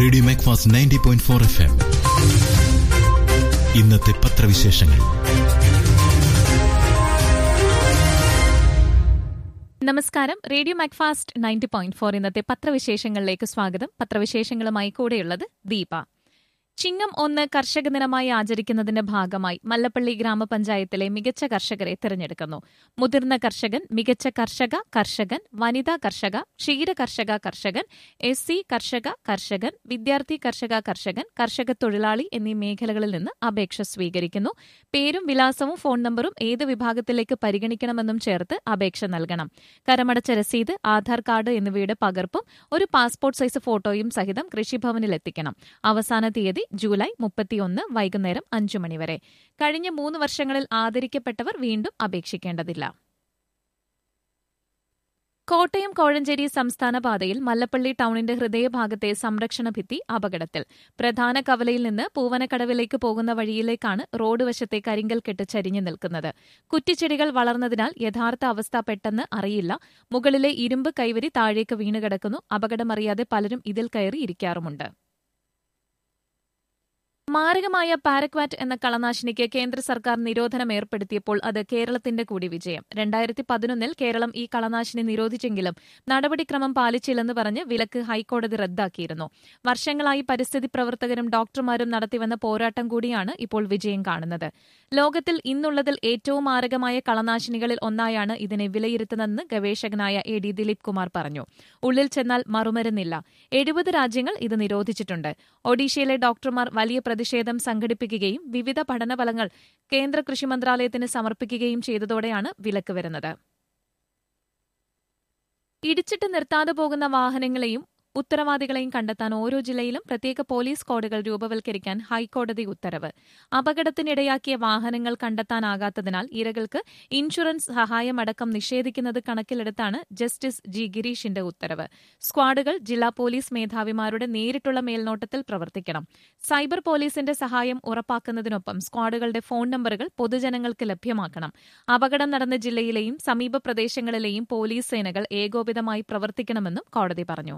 radio Macfast ninety point four F M ഇന്നത്തെ പത്രവിശേഷങ്ങൾ നമസ്കാരം radio Macfast ninety point four ഇന്നത്തെ പത്രവിശേഷങ്ങളിലേക്ക് സ്വാഗതം പത്രവിശേഷങ്ങളുമായി കൂടെയുള്ളത് ദീപ ചിങ്ങം ഒന്ന് കർഷക ദിനമായി ആചരിക്കുന്നതിന്റെ ഭാഗമായി മല്ലപ്പള്ളി ഗ്രാമപഞ്ചായത്തിലെ മികച്ച കർഷകരെ തിരഞ്ഞെടുക്കുന്നു മുതിർന്ന കർഷകൻ മികച്ച കർഷക കർഷകൻ വനിതാ കർഷക ക്ഷീര കർഷക കർഷകൻ എസ് സി കർഷക കർഷകൻ വിദ്യാർത്ഥി കർഷക കർഷകൻ കർഷക തൊഴിലാളി എന്നീ മേഖലകളിൽ നിന്ന് അപേക്ഷ സ്വീകരിക്കുന്നു പേരും വിലാസവും ഫോൺ നമ്പറും ഏത് വിഭാഗത്തിലേക്ക് പരിഗണിക്കണമെന്നും ചേർത്ത് അപേക്ഷ നൽകണം കരമടച്ച രസീത് ആധാർ കാർഡ് എന്നിവയുടെ പകർപ്പും ഒരു പാസ്പോർട്ട് സൈസ് ഫോട്ടോയും സഹിതം കൃഷിഭവനിൽ എത്തിക്കണം അവസാന തീയതി ജൂലൈ മുപ്പത്തിയൊന്ന് വൈകുന്നേരം അഞ്ചു മണിവരെ കഴിഞ്ഞ മൂന്ന് വർഷങ്ങളിൽ ആദരിക്കപ്പെട്ടവർ വീണ്ടും അപേക്ഷിക്കേണ്ടതില്ല കോട്ടയം കോഴഞ്ചേരി സംസ്ഥാന പാതയിൽ മല്ലപ്പള്ളി ടൌണിന്റെ ഹൃദയഭാഗത്തെ സംരക്ഷണ ഭിത്തി അപകടത്തിൽ പ്രധാന കവലയിൽ നിന്ന് പൂവനക്കടവിലേക്ക് പോകുന്ന വഴിയിലേക്കാണ് റോഡ് വശത്തെ കരിങ്കൽ കെട്ട് ചരിഞ്ഞു നിൽക്കുന്നത് കുറ്റിച്ചെടികൾ വളർന്നതിനാൽ യഥാർത്ഥ അവസ്ഥ പെട്ടെന്ന് അറിയില്ല മുകളിലെ ഇരുമ്പ് കൈവരി താഴേക്ക് വീണുകിടക്കുന്നു അപകടമറിയാതെ പലരും ഇതിൽ കയറി ഇരിക്കാറുമുണ്ട് മാരകമായ പാരക്വാറ്റ് എന്ന കളനാശിനിക്ക് കേന്ദ്ര സർക്കാർ നിരോധനം ഏർപ്പെടുത്തിയപ്പോൾ അത് കേരളത്തിന്റെ കൂടി വിജയം രണ്ടായിരത്തി പതിനൊന്നിൽ കേരളം ഈ കളനാശിനി നിരോധിച്ചെങ്കിലും നടപടിക്രമം പാലിച്ചില്ലെന്ന് പറഞ്ഞ് വിലക്ക് ഹൈക്കോടതി റദ്ദാക്കിയിരുന്നു വർഷങ്ങളായി പരിസ്ഥിതി പ്രവർത്തകരും ഡോക്ടർമാരും നടത്തിവന്ന പോരാട്ടം കൂടിയാണ് ഇപ്പോൾ വിജയം കാണുന്നത് ലോകത്തിൽ ഇന്നുള്ളതിൽ ഏറ്റവും മാരകമായ കളനാശിനികളിൽ ഒന്നായാണ് ഇതിനെ വിലയിരുത്തുന്നതെന്ന് ഗവേഷകനായ എ ഡി ദിലീപ് കുമാർ പറഞ്ഞു ഉള്ളിൽ ചെന്നാൽ മറുമരുന്നില്ല എഴുപത് രാജ്യങ്ങൾ ഇത് നിരോധിച്ചിട്ടുണ്ട് ഒഡീഷയിലെ ഡോക്ടർമാർ വലിയ പ്രതിഷേധം സംഘടിപ്പിക്കുകയും വിവിധ പഠനഫലങ്ങൾ കേന്ദ്ര കൃഷി മന്ത്രാലയത്തിന് സമർപ്പിക്കുകയും ചെയ്തതോടെയാണ് വിലക്ക് വരുന്നത് ഇടിച്ചിട്ട് നിർത്താതെ പോകുന്ന വാഹനങ്ങളെയും ഉത്തരവാദികളെയും കണ്ടെത്താൻ ഓരോ ജില്ലയിലും പ്രത്യേക പോലീസ് കോഡുകൾ രൂപവൽക്കരിക്കാൻ ഹൈക്കോടതി ഉത്തരവ് അപകടത്തിനിടയാക്കിയ വാഹനങ്ങൾ കണ്ടെത്താനാകാത്തതിനാൽ ഇരകൾക്ക് ഇൻഷുറൻസ് സഹായമടക്കം നിഷേധിക്കുന്നത് കണക്കിലെടുത്താണ് ജസ്റ്റിസ് ജി ഗിരീഷിന്റെ ഉത്തരവ് സ്ക്വാഡുകൾ ജില്ലാ പോലീസ് മേധാവിമാരുടെ നേരിട്ടുള്ള മേൽനോട്ടത്തിൽ പ്രവർത്തിക്കണം സൈബർ പോലീസിന്റെ സഹായം ഉറപ്പാക്കുന്നതിനൊപ്പം സ്ക്വാഡുകളുടെ ഫോൺ നമ്പറുകൾ പൊതുജനങ്ങൾക്ക് ലഭ്യമാക്കണം അപകടം നടന്ന ജില്ലയിലെയും സമീപ പ്രദേശങ്ങളിലെയും പോലീസ് സേനകൾ ഏകോപിതമായി പ്രവർത്തിക്കണമെന്നും കോടതി പറഞ്ഞു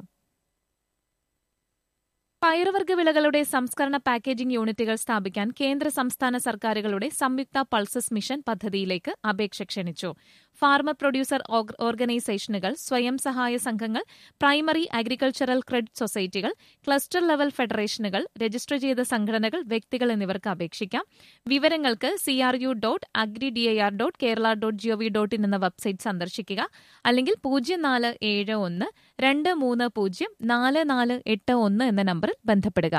പയറുവർഗ്ഗ വിളകളുടെ സംസ്കരണ പാക്കേജിംഗ് യൂണിറ്റുകൾ സ്ഥാപിക്കാൻ കേന്ദ്ര സംസ്ഥാന സർക്കാരുകളുടെ സംയുക്ത പൾസസ് മിഷൻ പദ്ധതിയിലേക്ക് അപേക്ഷ ക്ഷണിച്ചു ഫാർമർ പ്രൊഡ്യൂസർ ഓർഗനൈസേഷനുകൾ സ്വയം സഹായ സംഘങ്ങൾ പ്രൈമറി അഗ്രികൾച്ചറൽ ക്രെഡിറ്റ് സൊസൈറ്റികൾ ക്ലസ്റ്റർ ലെവൽ ഫെഡറേഷനുകൾ രജിസ്റ്റർ ചെയ്ത സംഘടനകൾ വ്യക്തികൾ എന്നിവർക്ക് അപേക്ഷിക്കാം വിവരങ്ങൾക്ക് CRU dot agri DIR dot Kerala dot GOV dot in എന്ന വെബ്സൈറ്റ് സന്ദർശിക്കുക അല്ലെങ്കിൽ പൂജ്യം നാല് ഏഴ് ഒന്ന് രണ്ട് മൂന്ന് പൂജ്യം നാല് നാല് എട്ട് ഒന്ന് എന്ന നമ്പറിൽ ബന്ധപ്പെടുക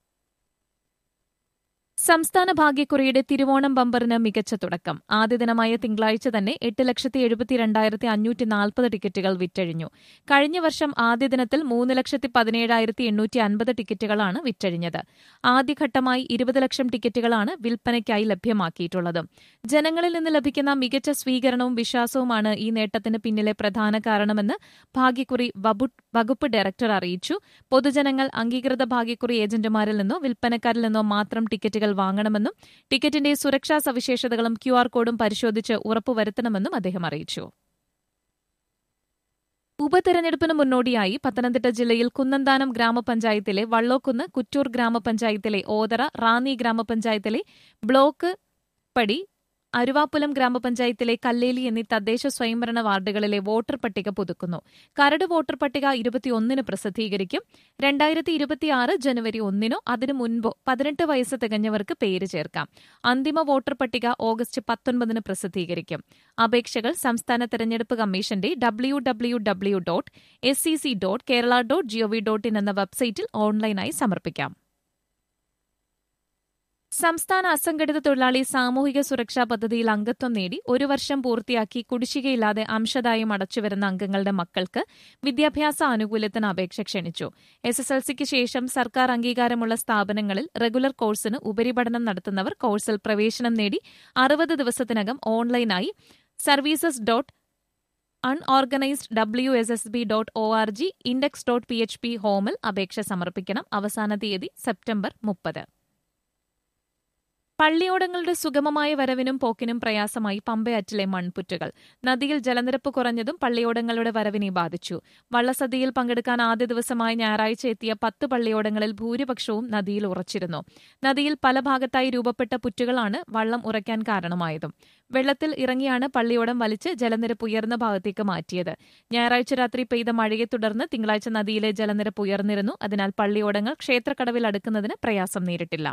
സംസ്ഥാന ഭാഗ്യക്കുറിയുടെ തിരുവോണം ബമ്പറിന് മികച്ച തുടക്കം ആദ്യ ദിനമായ തിങ്കളാഴ്ച തന്നെ എട്ട് ലക്ഷത്തി എഴുപത്തിരണ്ടായിരത്തി അഞ്ഞൂറ്റി നാൽപ്പത് ടിക്കറ്റുകൾ വിറ്റഴിഞ്ഞു കഴിഞ്ഞ വർഷം ആദ്യ ദിനത്തിൽ മൂന്ന് ലക്ഷത്തി പതിനേഴായിരത്തി എണ്ണൂറ്റി അൻപത് ടിക്കറ്റുകളാണ് വിറ്റഴിഞ്ഞത് ആദ്യഘട്ടമായി ഇരുപത് ലക്ഷം ടിക്കറ്റുകളാണ് വിൽപ്പനയ്ക്കായി ലഭ്യമാക്കിയിട്ടുള്ളത് ജനങ്ങളിൽ നിന്ന് ലഭിക്കുന്ന മികച്ച സ്വീകരണവും വിശ്വാസവുമാണ് ഈ നേട്ടത്തിന് പിന്നിലെ പ്രധാന കാരണമെന്ന് ഭാഗ്യക്കുറി വകുപ്പ് ഡയറക്ടർ അറിയിച്ചു പൊതുജനങ്ങൾ അംഗീകൃത ഭാഗ്യക്കുറി ഏജന്റുമാരിൽ നിന്നോ വിൽപ്പനക്കാരിൽ നിന്നോ മാത്രം ടിക്കറ്റുകൾ വാങ്ങണമെന്നും ടിക്കറ്റിന്റെ സുരക്ഷാ സവിശേഷതകളും ക്യു ആർ കോഡും പരിശോധിച്ച് ഉറപ്പുവരുത്തണമെന്നും അദ്ദേഹം അറിയിച്ചു ഉപതെരഞ്ഞെടുപ്പിന് മുന്നോടിയായി പത്തനംതിട്ട ജില്ലയിൽ കുന്നന്താനം ഗ്രാമപഞ്ചായത്തിലെ വള്ളോക്കുന്ന് കുറ്റൂർ ഗ്രാമപഞ്ചായത്തിലെ ഓതറ റാന്നി ഗ്രാമപഞ്ചായത്തിലെ ബ്ലോക്ക് പടി അരുവാപ്പുലം ഗ്രാമപഞ്ചായത്തിലെ കല്ലേലി എന്നീ തദ്ദേശ സ്വയംഭരണ വാർഡുകളിലെ വോട്ടർ പട്ടിക പുതുക്കുന്നു കരട് വോട്ടർ പട്ടിക ഇരുപത്തിയൊന്നിന് പ്രസിദ്ധീകരിക്കും രണ്ടായിരത്തി ഇരുപത്തിയാറ് ജനുവരി ഒന്നിനോ അതിനു മുൻപോ പതിനെട്ട് വയസ്സ് തികഞ്ഞവർക്ക് പേര് ചേർക്കാം അന്തിമ വോട്ടർ പട്ടിക ഓഗസ്റ്റ് പത്തൊൻപതിന് പ്രസിദ്ധീകരിക്കും അപേക്ഷകൾ സംസ്ഥാന തെരഞ്ഞെടുപ്പ് കമ്മീഷന്റെ W W W dot S C C dot Kerala dot GOV dot in എന്ന വെബ്സൈറ്റിൽ ഓൺലൈനായി സമർപ്പിക്കാം സംസ്ഥാന അസംഘടിത തൊഴിലാളി സാമൂഹിക സുരക്ഷാ പദ്ധതിയിൽ അംഗത്വം നേടി ഒരു വർഷം പൂർത്തിയാക്കി കുടിശ്ശികയില്ലാതെ അംശദായം അടച്ചുവരുന്ന അംഗങ്ങളുടെ മക്കൾക്ക് വിദ്യാഭ്യാസ ആനുകൂല്യത്തിന് അപേക്ഷ ക്ഷണിച്ചു എസ് എസ് എൽ സിക്ക് ശേഷം സർക്കാർ അംഗീകാരമുള്ള സ്ഥാപനങ്ങളിൽ റെഗുലർ കോഴ്സിന് ഉപരിപഠനം നടത്തുന്നവർ കോഴ്സിൽ പ്രവേശനം നേടി അറുപത് ദിവസത്തിനകം ഓൺലൈനായി services dot unorganised W S S B dot O R G index dot P H P ഹോമിൽ അപേക്ഷ സമർപ്പിക്കണം അവസാന തീയതി സെപ്റ്റംബർ മുപ്പത് പള്ളിയോടങ്ങളുടെ സുഗമമായ വരവിനും പോക്കിനും പ്രയാസമായി പമ്പയാറ്റിലെ മൺപുറ്റുകൾ നദിയിൽ ജലനിരപ്പ് കുറഞ്ഞതും പള്ളിയോടങ്ങളുടെ വരവിനെ ബാധിച്ചു വള്ളസദ്യയിൽ പങ്കെടുക്കാൻ ആദ്യ ദിവസമായ ഞായറാഴ്ച എത്തിയ പത്ത് പള്ളിയോടങ്ങളിൽ ഭൂരിപക്ഷവും നദിയിൽ ഉറച്ചിരുന്നു നദിയിൽ പല ഭാഗത്തായി രൂപപ്പെട്ട പുറ്റുകളാണ് വള്ളം ഉറയ്ക്കാൻ കാരണമായതും വെള്ളത്തിൽ ഇറങ്ങിയാണ് പള്ളിയോടം വലിച്ച് ജലനിരപ്പ് ഉയർന്ന ഭാഗത്തേക്ക് മാറ്റിയത് ഞായറാഴ്ച രാത്രി പെയ്ത മഴയെ തുടർന്ന് തിങ്കളാഴ്ച നദിയിലെ ജലനിരപ്പ് ഉയർന്നിരുന്നു അതിനാൽ പള്ളിയോടങ്ങൾ ക്ഷേത്രക്കടവിൽ അടുക്കുന്നതിന് പ്രയാസം നേരിട്ടില്ല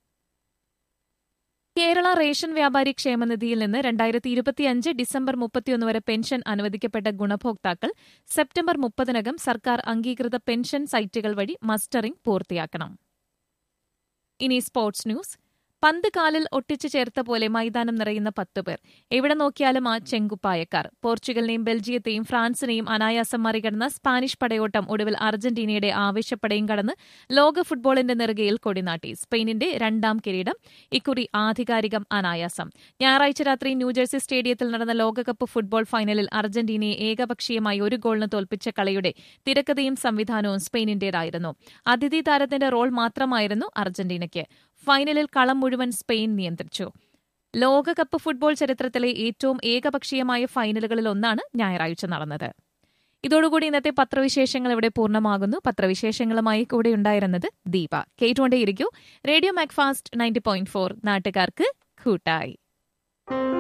കേരള റേഷൻ വ്യാപാരി ക്ഷേമനിധിയിൽ നിന്ന് രണ്ടായിരത്തി ഇരുപത്തിയഞ്ച് ഡിസംബർ മുപ്പത്തിയൊന്ന് വരെ പെൻഷൻ അനുവദിക്കപ്പെട്ട ഗുണഭോക്താക്കൾ സെപ്റ്റംബർ മുപ്പതിനകം സർക്കാർ അംഗീകൃത പെൻഷൻ സൈറ്റുകൾ വഴി മസ്റ്ററിംഗ് പൂർത്തിയാക്കണം ഇനി സ്പോർട്സ് ന്യൂസ് പന്ത് കാലിൽ ഒട്ടിച്ചു ചേർത്ത പോലെ മൈതാനം നിറയുന്ന പത്ത് പേർ എവിടെ നോക്കിയാലും ആ ചെങ്കുപ്പായക്കാർ പോർച്ചുഗലിനെയും ബെൽജിയത്തെയും ഫ്രാൻസിനെയും അനായാസം മറികടന്ന സ്പാനിഷ് പടയോട്ടം ഒടുവിൽ അർജന്റീനയുടെ ആവേശപ്പടയും കടന്ന് ലോക ഫുട്ബോളിന്റെ നെറുകയിൽ കൊടിനാട്ടി സ്പെയിനിന്റെ രണ്ടാം കിരീടം ഇക്കുറി ആധികാരികം അനായാസം ഞായറാഴ്ച രാത്രി ന്യൂജേഴ്സി സ്റ്റേഡിയത്തിൽ നടന്ന ലോകകപ്പ് ഫുട്ബോൾ ഫൈനലിൽ അർജന്റീനയെ ഏകപക്ഷീയമായി ഒരു ഗോളിന് തോൽപ്പിച്ച കളിയുടെ തിരക്കഥയും സംവിധാനവും സ്പെയിനിന്റേതായിരുന്നു അതിഥി താരത്തിന്റെ റോൾ മാത്രമായിരുന്നു അർജന്റീനയ്ക്ക് ഫൈനലിൽ കളം മുഴുവൻ സ്പെയിൻ നിയന്ത്രിച്ചു ലോകകപ്പ് ഫുട്ബോൾ ചരിത്രത്തിലെ ഏറ്റവും ഏകപക്ഷീയമായ ഫൈനലുകളിൽ ഒന്നാണ് ഞായറാഴ്ച നടന്നത് ഇതോടുകൂടി ഇന്നത്തെ പത്രവിശേഷങ്ങൾ ഇവിടെ പൂർണ്ണമാകുന്നു പത്രവിശേഷങ്ങളുമായി കൂടെ ഉണ്ടായിരുന്നത് ദീപ കേട്ടുകൊണ്ടേയിരിക്കൂ radio Macfast ninety point four നാട്ടുകാർക്ക് കൂട്ടായി